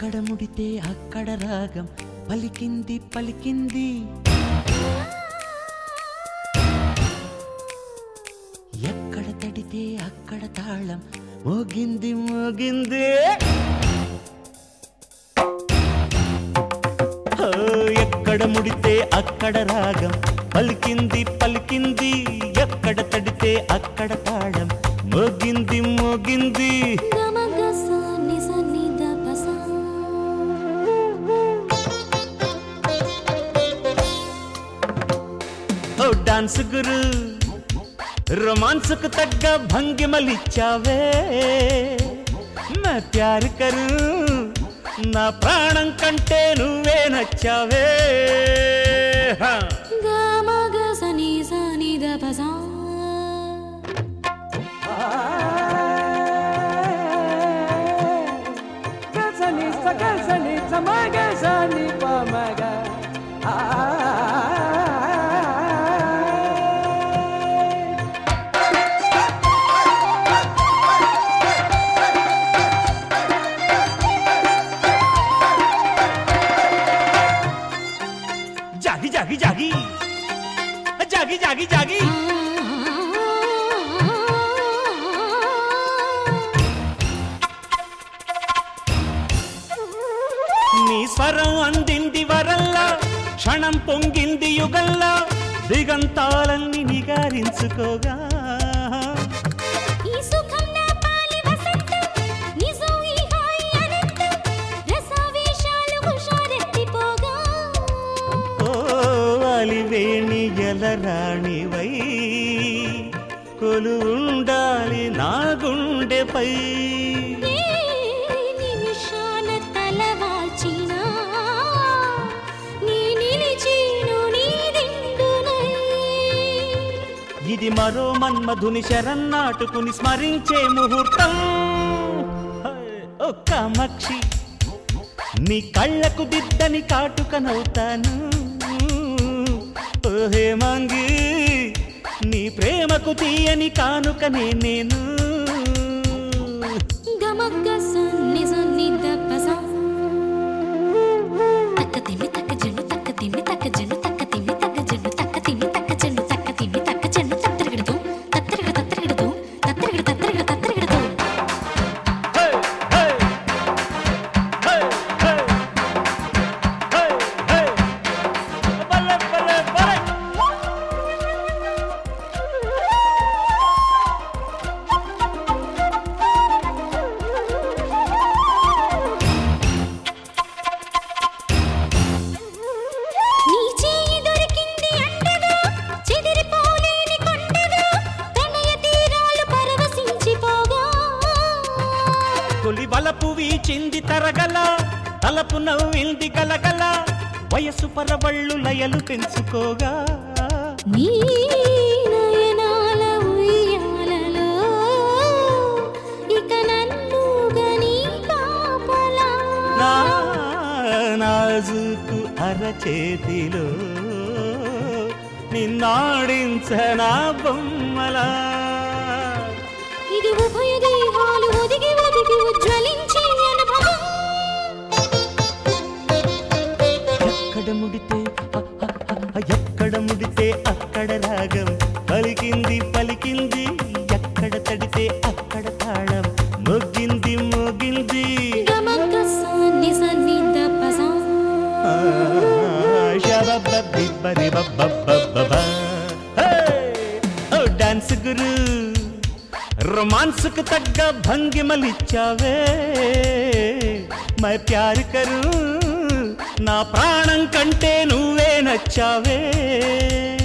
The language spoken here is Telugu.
ఎక్కడ ముడితే అక్కడ రాగం పలికింది పలికింది ఎక్కడ తడితే అక్కడ తాళం మోగింది మోగింది ఓ, ఎక్కడ ముడితే అక్కడ రాగం పలికింది పలికింది ఎక్కడ తడితే అక్కడ తాళం మోగింది మోగింది గమగస నిస నిద పస ఓ డాన్స్ గురు రొమాన్స్ కు తగ్గ భంగిమలిచ్చావే నా ప్యారు కరు నా ప్రాణం కంటే నువ్వే నచ్చావే హా. గమగస నిస నిద పస Gazani, sagazani, samagazani, pamaga. జాగి జాగి జాగి జాగి జాగి జాగి నీ స్వరం అందింది వరల్లా క్షణం పొంగింది యుగల్లా దిగంతాలన్నీ నిగారించుకోగా ఈ సుఖం నా పాలి వసంతం నిజం ఈ హాయి అనంతం రసవేషాలు హుషారెత్తిపోగా ఓ అలివేణి ఎలరాణివై కొలు ఉండాలి నా గుండెపై ఏ నిమిషాన తలవాల్చినా నీ నిలిచేను నీ దిండునై ఇది మరో మన్మధుని శరన్నాటుకుని స్మరించే ముహూర్తం హై, ఓ కామాక్షి నీ కళ్ళకు దిద్దని కాటుకనవుతాను ఓహే మంగి నీ ప్రేమకు తీయని కానుకనే నేను గమగ్గ సన్ని సన్ని దప్పస తక్క తిమ్మి తక్క జన్ను తక్క తిమ్మి తక్క జన్ను తక్క తిమ్మి తక్క జన్ను తక్క తిమ్మి తక్క జన్ను తక్క తిమ్మి తక్క జన్ను తత్తరిగడదు తత్తరిగడ తత్తరిగడదు తత్తరిగడ తత్తరిగడ తత్తరిగడదు హే, హే, హే, హే, హే, హే. బలే, బలే, బలే. నీ చేయి దొరికింది అండగా చెదిరిపోలేని కొండగా ప్రణయ తీరాలు పరవశించిపోగా తొలి వలపు వీచింది తరగల తలపు నవ్వింది గలగల వయసు పరవళ్ళు లయలు పెంచుకోగా నీ నయనాల ఉయ్యాలలో ఇక నన్ను గని కాపలా నా నాజుకు అరచేతిలో నిన్నాడించనా బొమ్మలా ఇది ఉభయ దేహాలు ఒదిగి ఒదిగి ఉజ్వలించే అనుభవం ఎక్కడ ముడితే అ, అ, అ, ఎక్కడ ముడితే అక్కడ రాగం పలికింది పలికింది ఎక్కడ తడితే అక్కడ తాళం మొగ్గింది మోగింది గమక సన్ని సన్ని దపస ఆ, షబబ్బబ్బిబ్బరి బబ్బబ్బబ్బబ్బ. హే! ఓ డాన్స్ గురు రొమాన్స్ కు తగ్గ భంగిమలిచ్చావే మై ప్యారు కరు నా ప్రాణం కంటే నువ్వే నచ్చావే